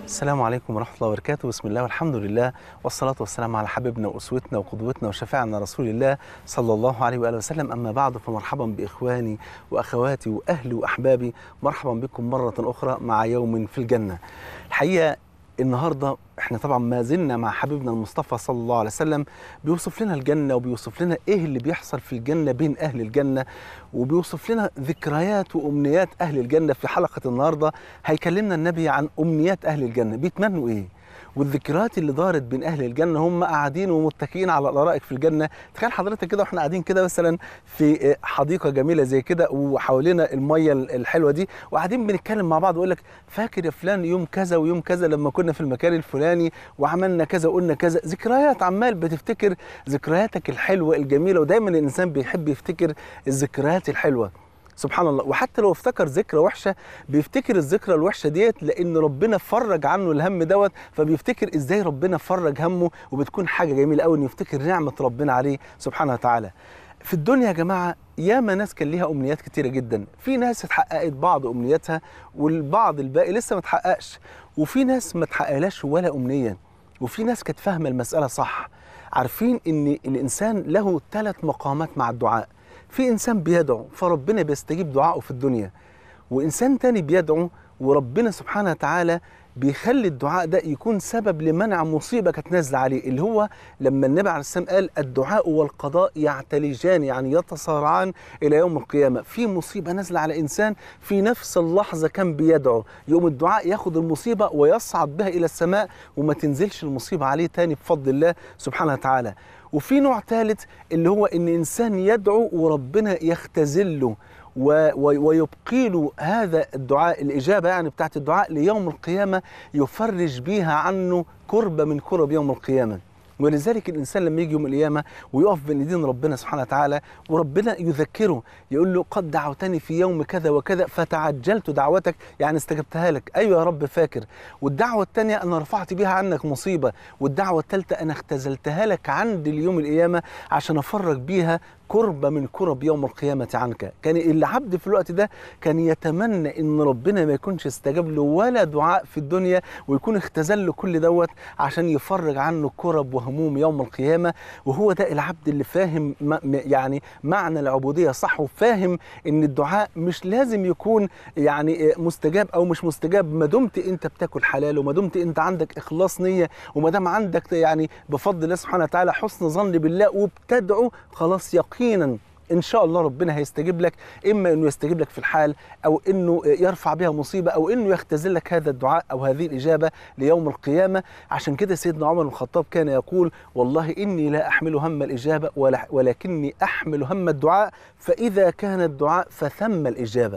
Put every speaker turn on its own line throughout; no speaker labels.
السلام عليكم ورحمة الله وبركاته بسم الله والحمد لله والصلاة والسلام على حبيبنا وأسوتنا وقدوتنا وشفاعنا رسول الله صلى الله عليه وآله وسلم أما بعد فمرحبا بإخواني وأخواتي وأهلي وأحبابي مرحبا بكم مرة أخرى مع يوم في الجنة الحقيقة النهارده احنا طبعا ما زلنا مع حبيبنا المصطفى صلى الله عليه وسلم بيوصف لنا الجنه وبيوصف لنا ايه اللي بيحصل في الجنه بين اهل الجنه وبيوصف لنا ذكريات وامنيات اهل الجنه في حلقه النهارده هيكلمنا النبي عن امنيات اهل الجنه بيتمنوا ايه والذكريات اللي دارت بين اهل الجنه هم قاعدين ومتكئين على الارائك في الجنه تخيل حضرتك كده واحنا قاعدين كده مثلا في حديقه جميله زي كده وحوالينا الميه الحلوه دي وقاعدين بنتكلم مع بعض ويقول لك فاكر يا فلان يوم كذا ويوم كذا لما كنا في المكان الفلاني وعملنا كذا وقلنا كذا ذكريات عمال بتفتكر ذكرياتك الحلوه الجميله ودايما الانسان بيحب يفتكر الذكريات الحلوه سبحان الله وحتى لو افتكر ذكرى وحشه بيفتكر الذكرى الوحشه ديت لان ربنا فرج عنه الهم دوت فبيفتكر ازاي ربنا فرج همه وبتكون حاجه جميله قوي انه يفتكر نعمه ربنا عليه سبحانه وتعالى في الدنيا يا جماعه ياما ناس كان ليها امنيات كتيره جدا في ناس اتحققت بعض امنياتها والبعض الباقي لسه ما اتحققش وفي ناس ما اتحققلاش ولا امنيه وفي ناس كانت فاهمه المساله صح عارفين ان الانسان له ثلاث مقامات مع الدعاء في انسان بيدعو فربنا بيستجيب دعائه في الدنيا وانسان تاني بيدعو وربنا سبحانه وتعالى بيخلي الدعاء ده يكون سبب لمنع مصيبه كانت نازله عليه اللي هو لما النبي عليه السلام قال الدعاء والقضاء يعتلجان يعني يتصارعان الى يوم القيامه في مصيبه نازله على انسان في نفس اللحظه كان بيدعو يوم الدعاء ياخد المصيبه ويصعد بها الى السماء وما تنزلش المصيبه عليه تاني بفضل الله سبحانه وتعالى وفي نوع ثالث اللي هو ان انسان يدعو وربنا يختزله ويبقي له هذا الدعاء الإجابة يعني بتاعت الدعاء ليوم القيامة يفرج بيها عنه كربة من كرب يوم القيامة ولذلك الانسان لما يجي يوم القيامه ويقف بين ايدين ربنا سبحانه وتعالى وربنا يذكره يقول له قد دعوتني في يوم كذا وكذا فتعجلت دعوتك يعني استجبتها لك ايوه يا رب فاكر والدعوه الثانيه انا رفعت بيها عنك مصيبه والدعوه الثالثه انا اختزلتها لك عند اليوم القيامه عشان افرج بيها كربة من كرب يوم القيامة عنك كان العبد في الوقت ده كان يتمنى ان ربنا ما يكونش استجاب له ولا دعاء في الدنيا ويكون اختزل له كل دوت عشان يفرج عنه كرب وهموم يوم القيامة وهو ده العبد اللي فاهم يعني معنى العبودية صح وفاهم ان الدعاء مش لازم يكون يعني مستجاب او مش مستجاب ما دمت انت بتاكل حلال وما دمت انت عندك اخلاص نية وما دام عندك يعني بفضل الله سبحانه وتعالى حسن ظن بالله وبتدعو خلاص يقين يقينا ان شاء الله ربنا هيستجيب لك اما انه يستجيب لك في الحال او انه يرفع بها مصيبه او انه يختزل لك هذا الدعاء او هذه الاجابه ليوم القيامه عشان كده سيدنا عمر بن الخطاب كان يقول والله اني لا احمل هم الاجابه ولكني احمل هم الدعاء فاذا كان الدعاء فثم الاجابه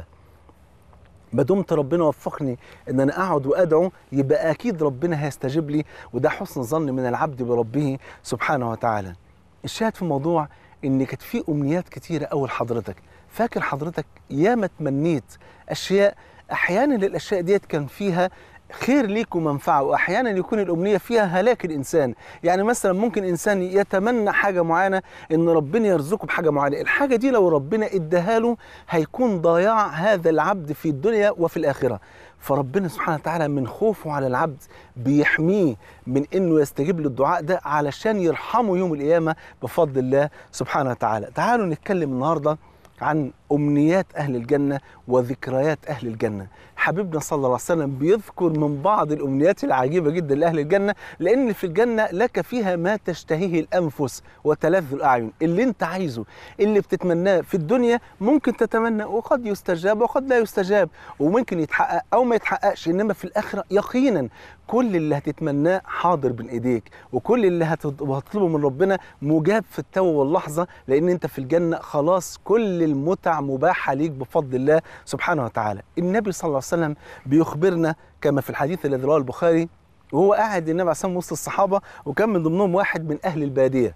ما دمت ربنا وفقني ان انا اقعد وادعو يبقى اكيد ربنا هيستجيب لي وده حسن ظن من العبد بربه سبحانه وتعالى الشاهد في الموضوع ان كانت في امنيات كتيره قوي لحضرتك فاكر حضرتك ياما تمنيت اشياء احيانا الاشياء ديت كان فيها خير ليك ومنفعه واحيانا يكون الامنيه فيها هلاك الانسان يعني مثلا ممكن انسان يتمنى حاجه معينه ان ربنا يرزقه بحاجه معينه الحاجه دي لو ربنا اداها له هيكون ضياع هذا العبد في الدنيا وفي الاخره فربنا سبحانه وتعالى من خوفه على العبد بيحميه من انه يستجيب للدعاء ده علشان يرحمه يوم القيامه بفضل الله سبحانه وتعالى تعالوا نتكلم النهارده عن امنيات اهل الجنه وذكريات اهل الجنه حبيبنا صلى الله عليه وسلم بيذكر من بعض الامنيات العجيبه جدا لاهل الجنه لان في الجنه لك فيها ما تشتهيه الانفس وتلذ الاعين اللي انت عايزه اللي بتتمناه في الدنيا ممكن تتمنى وقد يستجاب وقد لا يستجاب وممكن يتحقق او ما يتحققش انما في الاخره يقينا كل اللي هتتمناه حاضر بين ايديك وكل اللي هتطلبه من ربنا مجاب في التو واللحظه لان انت في الجنه خلاص كل المتع مباحه ليك بفضل الله سبحانه وتعالى النبي صلى الله عليه وسلم بيخبرنا كما في الحديث الذي رواه البخاري وهو قاعد النبي عليه الصلاه وسط الصحابه وكان من ضمنهم واحد من اهل الباديه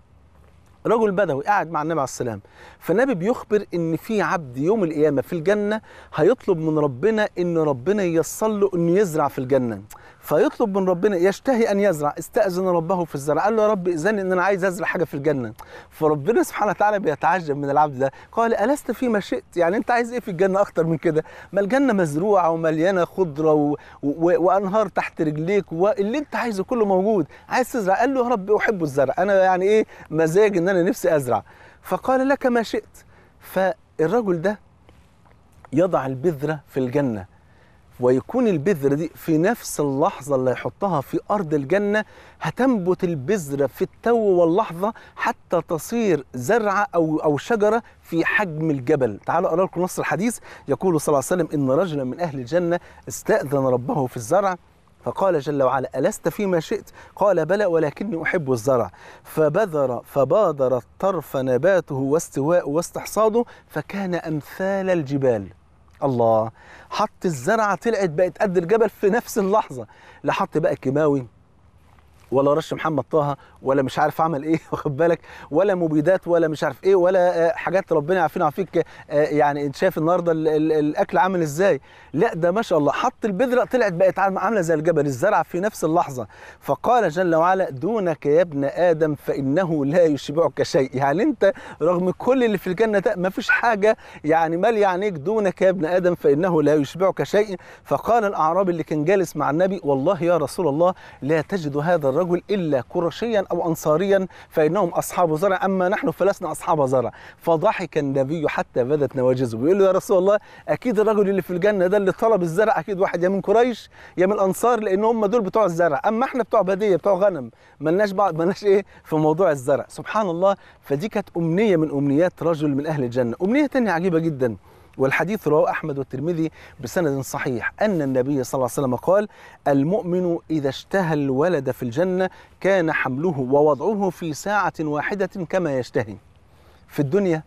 رجل بدوي قاعد مع النبي عليه السلام فالنبي بيخبر ان في عبد يوم القيامه في الجنه هيطلب من ربنا ان ربنا ييسر له انه يزرع في الجنه فيطلب من ربنا يشتهي ان يزرع استاذن ربه في الزرع قال له يا رب اذن ان انا عايز ازرع حاجه في الجنه فربنا سبحانه وتعالى بيتعجب من العبد ده قال الست فيما شئت يعني انت عايز ايه في الجنه اكتر من كده ما الجنه مزروعه ومليانه خضره و... و... وانهار تحت رجليك واللي انت عايزه كله موجود عايز تزرع قال له يا رب احب الزرع انا يعني ايه مزاج ان انا نفسي ازرع فقال لك ما شئت فالرجل ده يضع البذره في الجنه ويكون البذرة دي في نفس اللحظة اللي يحطها في أرض الجنة هتنبت البذرة في التو واللحظة حتى تصير زرعة أو أو شجرة في حجم الجبل تعالوا أقرأ لكم نص الحديث يقول صلى الله عليه وسلم إن رجلا من أهل الجنة استأذن ربه في الزرع فقال جل وعلا ألست فيما شئت قال بلى ولكني أحب الزرع فبذر فبادر الطرف نباته واستواءه واستحصاده فكان أمثال الجبال الله حط الزرعه طلعت بقت قد الجبل في نفس اللحظه لا حط بقى كيماوي ولا رش محمد طه ولا مش عارف عمل ايه واخد بالك ولا مبيدات ولا مش عارف ايه ولا حاجات ربنا يعافينا ويعافيك يعني انت شايف النهارده ال ال الاكل عامل ازاي لا ده ما شاء الله حط البذره طلعت بقت عامله زي الجبل الزرع في نفس اللحظه فقال جل وعلا دونك يا ابن ادم فانه لا يشبعك شيء يعني انت رغم كل اللي في الجنه ده ما فيش حاجه يعني ماليه عينيك دونك يا ابن ادم فانه لا يشبعك شيء فقال الاعرابي اللي كان جالس مع النبي والله يا رسول الله لا تجد هذا الرجل الا قرشيا او انصاريا فانهم اصحاب زرع اما نحن فلسنا اصحاب زرع فضحك النبي حتى بدت نواجذه بيقول له يا رسول الله اكيد الرجل اللي في الجنه ده اللي طلب الزرع اكيد واحد يا من قريش يا من الانصار لان هم دول بتوع الزرع اما احنا بتوع بديه بتوع غنم ملناش بعض ملناش ايه في موضوع الزرع سبحان الله فدي كانت امنيه من امنيات رجل من اهل الجنه امنيه ثانيه عجيبه جدا والحديث رواه أحمد والترمذي بسند صحيح أن النبي صلى الله عليه وسلم قال المؤمن إذا اشتهى الولد في الجنة كان حمله ووضعه في ساعة واحدة كما يشتهي في الدنيا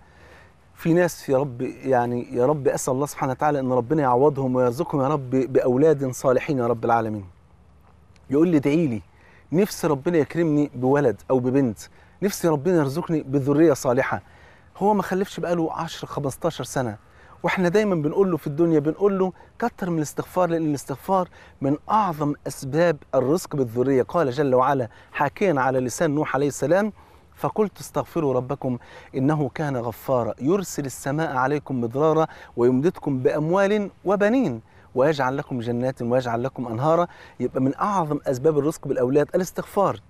في ناس يا رب يعني يا رب أسأل الله سبحانه وتعالى أن ربنا يعوضهم ويرزقهم يا رب بأولاد صالحين يا رب العالمين يقول لي ادعي لي نفسي ربنا يكرمني بولد أو ببنت نفسي ربنا يرزقني بذرية صالحة هو ما خلفش بقاله 10 15 سنة واحنا دايما بنقول له في الدنيا بنقول له كتر من الاستغفار لان الاستغفار من اعظم اسباب الرزق بالذريه قال جل وعلا حاكيا على لسان نوح عليه السلام فقلت استغفروا ربكم انه كان غفارا يرسل السماء عليكم مدرارا ويمددكم باموال وبنين ويجعل لكم جنات ويجعل لكم انهارا يبقى من اعظم اسباب الرزق بالاولاد الاستغفار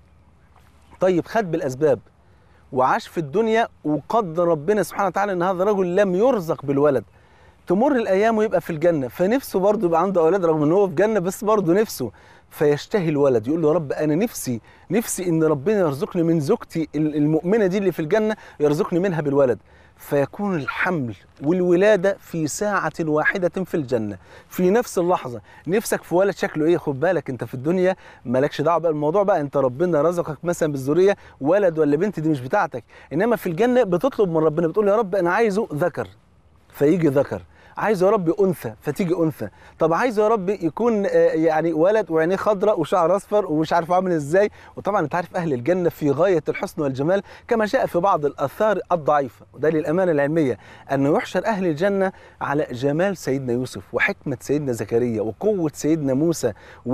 طيب خد بالاسباب وعاش في الدنيا وقدر ربنا سبحانه وتعالى ان هذا الرجل لم يرزق بالولد تمر الايام ويبقى في الجنه فنفسه برضه يبقى عنده اولاد رغم ان هو في جنه بس برضه نفسه فيشتهي الولد يقول له يا رب انا نفسي نفسي ان ربنا يرزقني من زوجتي المؤمنه دي اللي في الجنه يرزقني منها بالولد فيكون الحمل والولاده في ساعه واحده في الجنه في نفس اللحظه نفسك في ولد شكله ايه خد بالك انت في الدنيا مالكش دعوه بقى الموضوع بقى انت ربنا رزقك مثلا بالذريه ولد ولا بنت دي مش بتاعتك انما في الجنه بتطلب من ربنا بتقول يا رب انا عايزه ذكر فيجي ذكر عايزه يا رب انثى فتيجي انثى طب عايزه يا رب يكون يعني ولد وعينيه خضراء وشعر اصفر ومش عارف عامل ازاي وطبعا انت عارف اهل الجنه في غايه الحسن والجمال كما جاء في بعض الاثار الضعيفه وده للامانه العلميه انه يحشر اهل الجنه على جمال سيدنا يوسف وحكمه سيدنا زكريا وقوه سيدنا موسى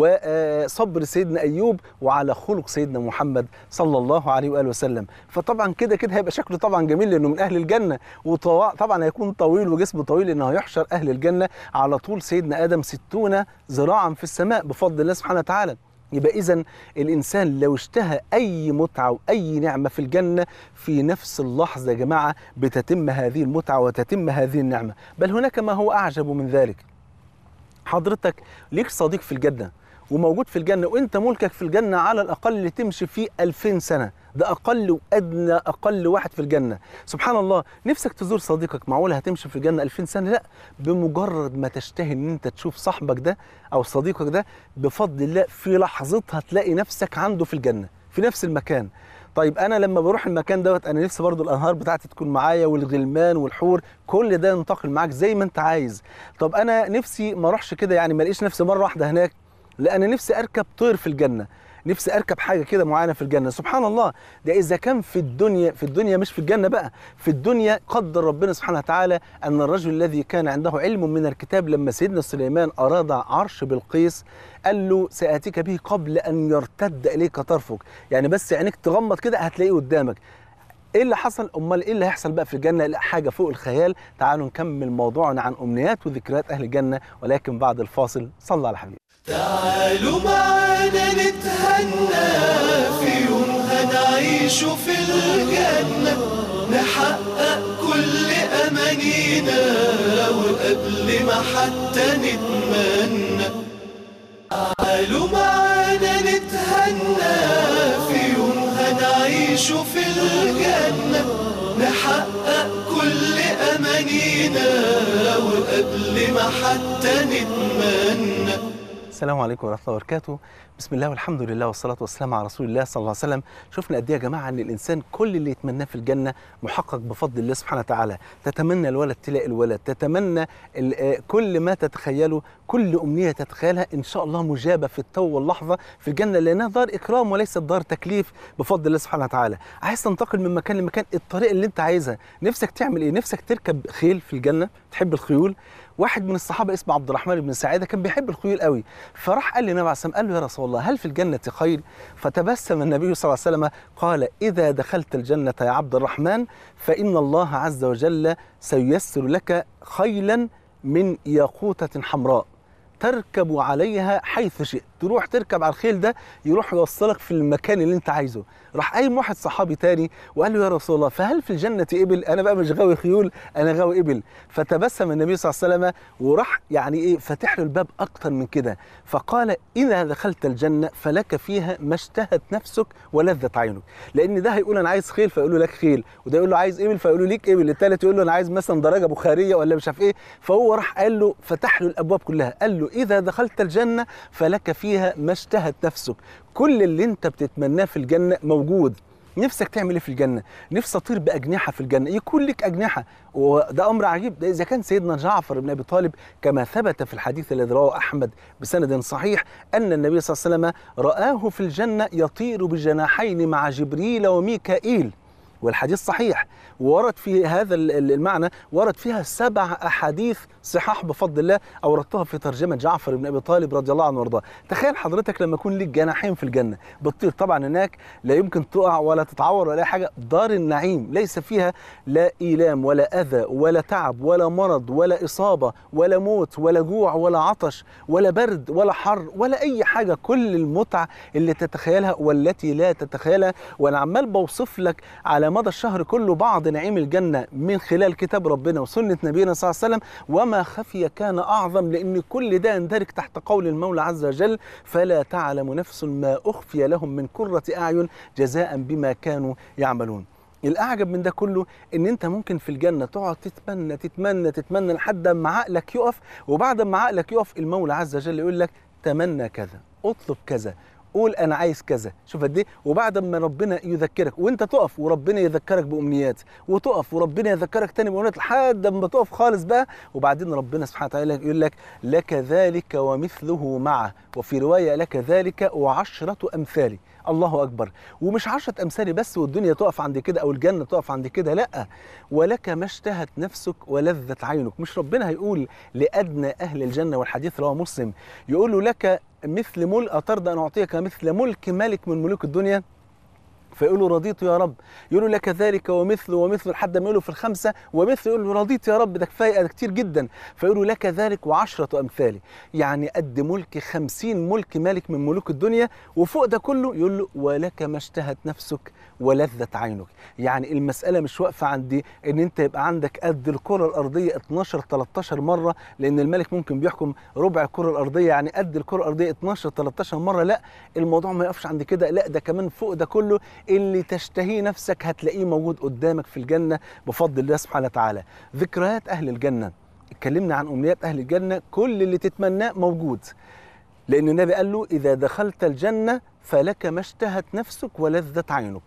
وصبر سيدنا ايوب وعلى خلق سيدنا محمد صلى الله عليه واله وسلم فطبعا كده كده هيبقى شكله طبعا جميل لانه من اهل الجنه وطبعا هيكون طويل وجسمه طويل لانه هيحشر يحشر أهل الجنة على طول سيدنا آدم ستون ذراعا في السماء بفضل الله سبحانه وتعالى يبقى إذا الإنسان لو اشتهى أي متعة وأي نعمة في الجنة في نفس اللحظة يا جماعة بتتم هذه المتعة وتتم هذه النعمة بل هناك ما هو أعجب من ذلك حضرتك ليك صديق في الجنة وموجود في الجنة وانت ملكك في الجنة على الأقل تمشي فيه ألفين سنة ده أقل وأدنى أقل واحد في الجنة سبحان الله نفسك تزور صديقك معقول هتمشي في الجنة ألفين سنة لا بمجرد ما تشتهي ان انت تشوف صاحبك ده أو صديقك ده بفضل الله في لحظتها تلاقي نفسك عنده في الجنة في نفس المكان طيب انا لما بروح المكان دوت انا نفسي برضو الانهار بتاعتي تكون معايا والغلمان والحور كل ده ينتقل معاك زي ما انت عايز طب انا نفسي ما اروحش كده يعني ما الاقيش نفسي مره واحده هناك لا انا نفسي اركب طير في الجنه نفسي اركب حاجه كده معينه في الجنه سبحان الله ده اذا كان في الدنيا في الدنيا مش في الجنه بقى في الدنيا قدر ربنا سبحانه وتعالى ان الرجل الذي كان عنده علم من الكتاب لما سيدنا سليمان اراد عرش بلقيس قال له ساتيك به قبل ان يرتد اليك طرفك يعني بس عينيك تغمض كده هتلاقيه قدامك ايه اللي حصل امال ايه اللي هيحصل بقى في الجنه لا حاجه فوق الخيال تعالوا نكمل موضوعنا عن امنيات وذكريات اهل الجنه ولكن بعد الفاصل صلى على حبيبي
تعالوا معانا نتهنى في يوم هنعيش في الجنة نحقق كل أمانينا وقبل ما حتى نتمنى تعالوا معانا نتهنى في يوم هنعيش في الجنة نحقق كل أمانينا وقبل ما حتى نتمنى
السلام عليكم ورحمه الله وبركاته بسم الله والحمد لله والصلاه والسلام على رسول الله صلى الله عليه وسلم شفنا قد ايه يا جماعه ان الانسان كل اللي يتمناه في الجنه محقق بفضل الله سبحانه وتعالى تتمنى الولد تلاقي الولد تتمنى ال- آه، كل ما تتخيله كل امنيه تتخيلها ان شاء الله مجابه في التو واللحظه في الجنه لانها دار اكرام وليست دار تكليف بفضل الله سبحانه وتعالى عايز تنتقل من مكان لمكان الطريقه اللي انت عايزها نفسك تعمل ايه نفسك تركب خيل في الجنه تحب الخيول واحد من الصحابه اسمه عبد الرحمن بن سعيده كان بيحب الخيول قوي فراح قال للنبي عليه الصلاه والسلام قال له يا رسول الله هل في الجنه خير فتبسم النبي صلى الله عليه وسلم قال اذا دخلت الجنه يا عبد الرحمن فان الله عز وجل سييسر لك خيلا من ياقوته حمراء تركب عليها حيث شئت تروح تركب على الخيل ده يروح يوصلك في المكان اللي انت عايزه راح قايم واحد صحابي تاني وقال له يا رسول الله فهل في الجنة إبل أنا بقى مش غاوي خيول أنا غاوي إبل فتبسم النبي صلى الله عليه وسلم وراح يعني إيه فتح له الباب أكتر من كده فقال إذا دخلت الجنة فلك فيها ما اشتهت نفسك ولذت عينك لأن ده هيقول أنا عايز خيل فيقول له لك خيل وده يقول له عايز إبل فيقول له ليك إبل التالت يقول له أنا عايز مثلا درجة بخارية ولا مش عارف إيه فهو راح قال له فتح له الأبواب كلها قال له إذا دخلت الجنة فلك فيها ما اشتهت نفسك كل اللي انت بتتمناه في الجنة موجود نفسك تعمل ايه في الجنه نفسي اطير باجنحه في الجنه يكون لك اجنحه وده امر عجيب ده اذا كان سيدنا جعفر بن ابي طالب كما ثبت في الحديث الذي رواه احمد بسند صحيح ان النبي صلى الله عليه وسلم راه في الجنه يطير بجناحين مع جبريل وميكائيل والحديث صحيح ورد في هذا ال- ال- المعنى ورد فيها سبع احاديث صحاح بفضل الله اوردتها في ترجمه جعفر بن ابي طالب رضي الله عنه وارضاه تخيل حضرتك لما يكون ليك جناحين في الجنه بتطير طبعا هناك لا يمكن تقع ولا تتعور ولا اي حاجه دار النعيم ليس فيها لا ايلام ولا اذى ولا تعب ولا مرض ولا اصابه ولا موت ولا جوع ولا عطش ولا برد ولا حر ولا اي حاجه كل المتعه اللي تتخيلها والتي لا تتخيلها وانا عمال بوصف لك على مدى الشهر كله بعض نعيم الجنه من خلال كتاب ربنا وسنه نبينا صلى الله عليه وسلم وما خفي كان اعظم لان كل ده يندرج تحت قول المولى عز وجل فلا تعلم نفس ما اخفي لهم من قره اعين جزاء بما كانوا يعملون الاعجب من ده كله ان انت ممكن في الجنه تقعد تتمنى تتمنى تتمنى لحد ما عقلك يقف وبعد ما عقلك يقف المولى عز وجل يقول لك تمنى كذا اطلب كذا قول انا عايز كذا شوف قد ايه وبعد ما ربنا يذكرك وانت تقف وربنا يذكرك بامنيات وتقف وربنا يذكرك تاني بامنيات لحد ما تقف خالص بقى وبعدين ربنا سبحانه وتعالى يقول لك لك ذلك ومثله معه وفي روايه لك ذلك وعشره امثاله الله اكبر ومش عشرة امثال بس والدنيا تقف عند كده او الجنه تقف عند كده لا ولك ما اشتهت نفسك ولذت عينك مش ربنا هيقول لادنى اهل الجنه والحديث رواه مسلم يقول له لك مثل ملء ترضى ان اعطيك مثل ملك ملك من ملوك الدنيا فيقولوا رضيت يا رب يقولوا لك ذلك ومثله ومثله لحد ما يقولوا في الخمسه ومثله يقول له رضيت يا رب ده كفايه ده كتير جدا فيقولوا لك ذلك وعشره امثاله يعني قد ملك خمسين ملك مالك من ملوك الدنيا وفوق ده كله يقول له ولك ما اشتهت نفسك ولذت عينك يعني المساله مش واقفه عند ان انت يبقى عندك قد الكره الارضيه 12 13 مره لان الملك ممكن بيحكم ربع الكره الارضيه يعني قد الكره الارضيه 12 13 مره لا الموضوع ما يقفش عند كده لا ده كمان فوق ده كله اللي تشتهيه نفسك هتلاقيه موجود قدامك في الجنه بفضل الله سبحانه وتعالى ذكريات اهل الجنه اتكلمنا عن امنيات اهل الجنه كل اللي تتمناه موجود لان النبي قال له اذا دخلت الجنه فلك ما اشتهت نفسك ولذت عينك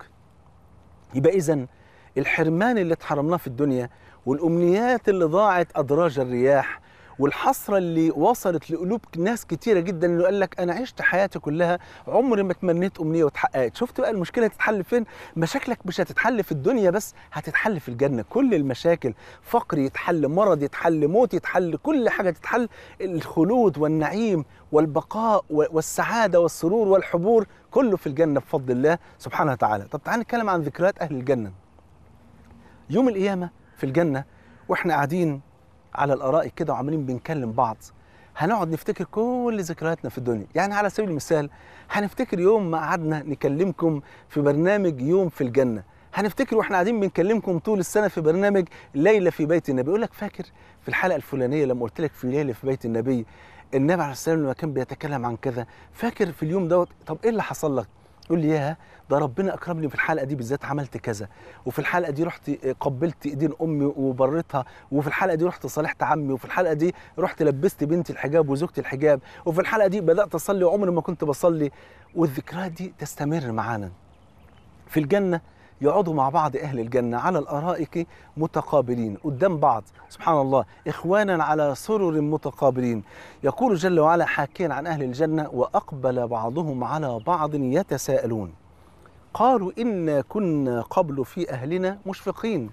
يبقى اذا الحرمان اللي اتحرمناه في الدنيا والامنيات اللي ضاعت ادراج الرياح والحسره اللي وصلت لقلوب ناس كتيره جدا اللي قال لك انا عشت حياتي كلها عمري ما تمنيت امنيه واتحققت شفت بقى المشكله تتحل فين مشاكلك مش هتتحل في الدنيا بس هتتحل في الجنه كل المشاكل فقر يتحل مرض يتحل موت يتحل كل حاجه تتحل الخلود والنعيم والبقاء و- والسعاده والسرور والحبور كله في الجنه بفضل الله سبحانه وتعالى طب تعال نتكلم عن ذكريات اهل الجنه يوم القيامه في الجنه واحنا قاعدين على الارائك كده وعمالين بنكلم بعض هنقعد نفتكر كل ذكرياتنا في الدنيا يعني على سبيل المثال هنفتكر يوم ما قعدنا نكلمكم في برنامج يوم في الجنه هنفتكر واحنا قاعدين بنكلمكم طول السنه في برنامج ليله في بيت النبي يقول لك فاكر في الحلقه الفلانيه لما قلت لك في ليله في بيت النبي النبي عليه السلام لما كان بيتكلم عن كذا فاكر في اليوم دوت طب ايه اللي حصل لك يقول لي ياه ده ربنا اكرمني في الحلقه دي بالذات عملت كذا وفي الحلقه دي رحت قبلت ايدين امي وبرتها وفي الحلقه دي رحت صالحت عمي وفي الحلقه دي رحت لبست بنتي الحجاب وزوجتي الحجاب وفي الحلقه دي بدات اصلي وعمري ما كنت بصلي والذكريات دي تستمر معانا في الجنه يقعدوا مع بعض اهل الجنه على الارائك متقابلين قدام بعض سبحان الله اخوانا على سرر متقابلين يقول جل وعلا حاكيا عن اهل الجنه واقبل بعضهم على بعض يتساءلون قالوا إنا كنا قبل في أهلنا مشفقين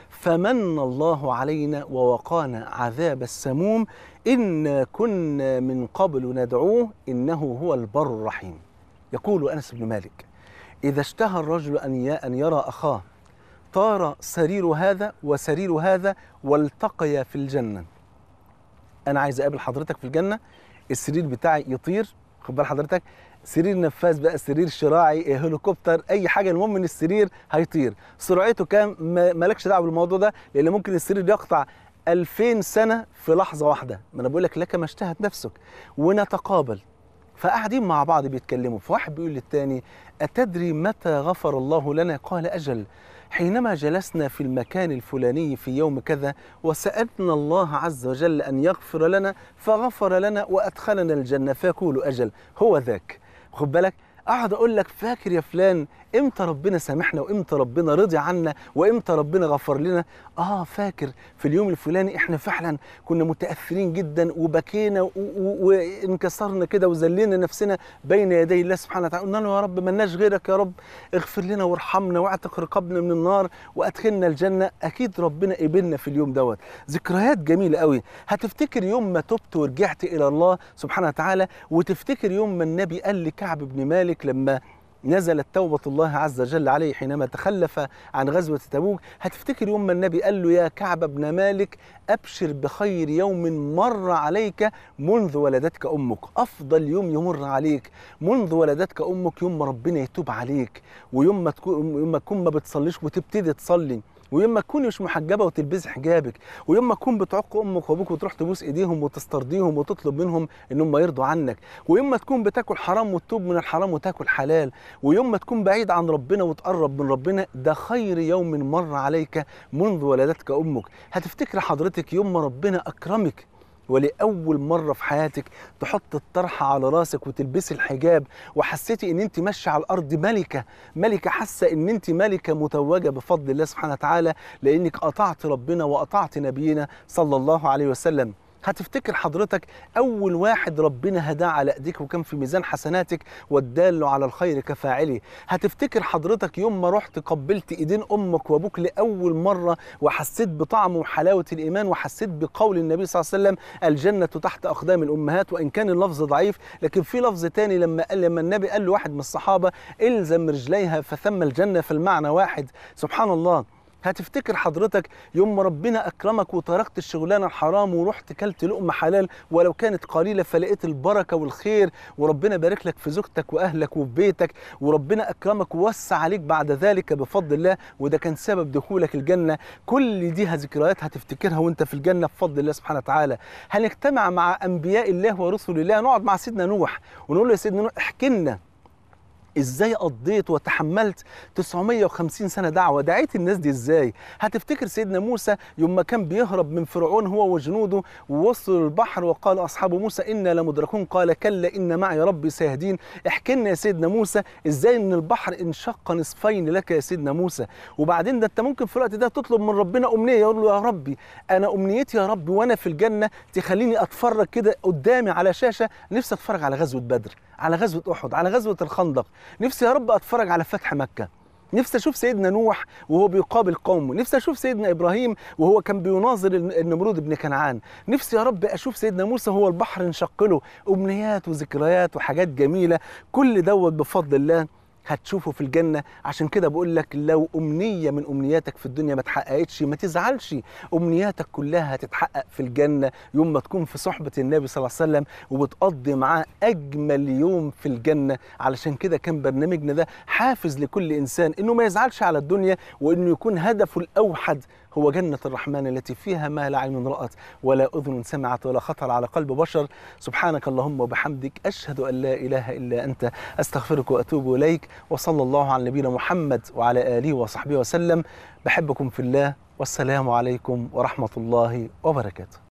فمن الله علينا ووقانا عذاب السموم إنا كنا من قبل ندعوه إنه هو البر الرحيم يقول أنس بن مالك إذا اشتهى الرجل أن ي- أن يرى أخاه طار سرير هذا وسرير هذا والتقيا في الجنة أنا عايز أقابل حضرتك في الجنة السرير بتاعي يطير خد بال حضرتك سرير نفاث بقى سرير شراعي هليكوبتر اي حاجه المهم ان السرير هيطير سرعته كام ما- مالكش دعوه بالموضوع ده لان ممكن السرير يقطع 2000 سنه في لحظه واحده ما انا بقول لك لك ما اشتهت نفسك ونتقابل فقاعدين مع بعض بيتكلموا فواحد بيقول للتاني أتدري متى غفر الله لنا قال أجل حينما جلسنا في المكان الفلاني في يوم كذا وسألنا الله عز وجل أن يغفر لنا فغفر لنا وأدخلنا الجنة فيقول أجل هو ذاك خد بالك اقعد اقول لك فاكر يا فلان امتى ربنا سامحنا وامتى ربنا رضي عنا وامتى ربنا غفر لنا اه فاكر في اليوم الفلاني احنا فعلا كنا متاثرين جدا وبكينا و- و- وانكسرنا كده وذلينا نفسنا بين يدي الله سبحانه وتعالى قلنا له يا رب ملناش غيرك يا رب اغفر لنا وارحمنا واعتق رقابنا من النار وادخلنا الجنه اكيد ربنا قبلنا في اليوم دوت ذكريات جميله قوي هتفتكر يوم ما تبت ورجعت الى الله سبحانه وتعالى وتفتكر يوم ما النبي قال لكعب بن مالك لما نزلت توبة الله عز وجل عليه حينما تخلف عن غزوة تبوك هتفتكر يوم ما النبي قال له يا كعب بن مالك أبشر بخير يوم مر عليك منذ ولدتك أمك أفضل يوم يمر عليك منذ ولدتك أمك يوم ما ربنا يتوب عليك ويوم ما تكون يوم ما تكون ما بتصليش وتبتدي تصلي ويوم ما تكوني مش محجبه وتلبسي حجابك ويوم ما تكون بتعق امك وابوك وتروح تبوس ايديهم وتسترضيهم وتطلب منهم ان هم يرضوا عنك ويوم ما تكون بتاكل حرام وتتوب من الحرام وتاكل حلال ويوم ما تكون بعيد عن ربنا وتقرب من ربنا ده خير يوم مر عليك منذ ولدتك امك هتفتكر حضرتك يوم ما ربنا اكرمك ولأول مرة في حياتك تحط الطرحة على راسك وتلبسي الحجاب وحسيتي ان انت ماشية على الارض ملكة ملكة حاسة ان انت ملكة متوجة بفضل الله سبحانه وتعالى لانك اطعت ربنا واطعت نبينا صلى الله عليه وسلم هتفتكر حضرتك اول واحد ربنا هداه على ايديك وكان في ميزان حسناتك والدال على الخير كفاعله هتفتكر حضرتك يوم ما رحت قبلت ايدين امك وابوك لاول مره وحسيت بطعم وحلاوه الايمان وحسيت بقول النبي صلى الله عليه وسلم الجنه تحت اقدام الامهات وان كان اللفظ ضعيف لكن في لفظ تاني لما قال لما النبي قال لواحد من الصحابه الزم رجليها فثم الجنه فالمعنى واحد سبحان الله هتفتكر حضرتك يوم ما ربنا اكرمك وتركت الشغلانه الحرام ورحت كلت لقمه حلال ولو كانت قليله فلقيت البركه والخير وربنا بارك لك في زوجتك واهلك وفي بيتك وربنا اكرمك ووسع عليك بعد ذلك بفضل الله وده كان سبب دخولك الجنه كل دي ذكريات هتفتكرها وانت في الجنه بفضل الله سبحانه وتعالى هنجتمع مع انبياء الله ورسل الله نقعد مع سيدنا نوح ونقول له يا سيدنا نوح احكي لنا ازاي قضيت وتحملت 950 سنه دعوه دعيت الناس دي ازاي هتفتكر سيدنا موسى يوم ما كان بيهرب من فرعون هو وجنوده ووصلوا للبحر وقال اصحاب موسى انا لمدركون قال كلا ان معي ربي سيهدين احكي لنا يا سيدنا موسى ازاي ان البحر انشق نصفين لك يا سيدنا موسى وبعدين ده انت ممكن في الوقت ده تطلب من ربنا امنيه يقول له يا ربي انا امنيتي يا رب وانا في الجنه تخليني اتفرج كده قدامي على شاشه نفسي اتفرج على غزوه بدر على غزوه احد على غزوه الخندق نفسي يا رب اتفرج على فتح مكه نفسي اشوف سيدنا نوح وهو بيقابل قومه نفسي اشوف سيدنا ابراهيم وهو كان بيناظر النمرود بن كنعان نفسي يا رب اشوف سيدنا موسى وهو البحر انشق له امنيات وذكريات وحاجات جميله كل دوت بفضل الله هتشوفه في الجنة عشان كده بقول لك لو أمنية من أمنياتك في الدنيا ما اتحققتش ما تزعلش أمنياتك كلها هتتحقق في الجنة يوم ما تكون في صحبة النبي صلى الله عليه وسلم وبتقضي معاه أجمل يوم في الجنة علشان كده كان برنامجنا ده حافز لكل إنسان إنه ما يزعلش على الدنيا وإنه يكون هدفه الأوحد هو جنة الرحمن التي فيها ما لا عين رأت ولا أذن سمعت ولا خطر على قلب بشر سبحانك اللهم وبحمدك أشهد أن لا إله إلا أنت أستغفرك وأتوب إليك وصلى الله على نبينا محمد وعلى آله وصحبه وسلم بحبكم في الله والسلام عليكم ورحمة الله وبركاته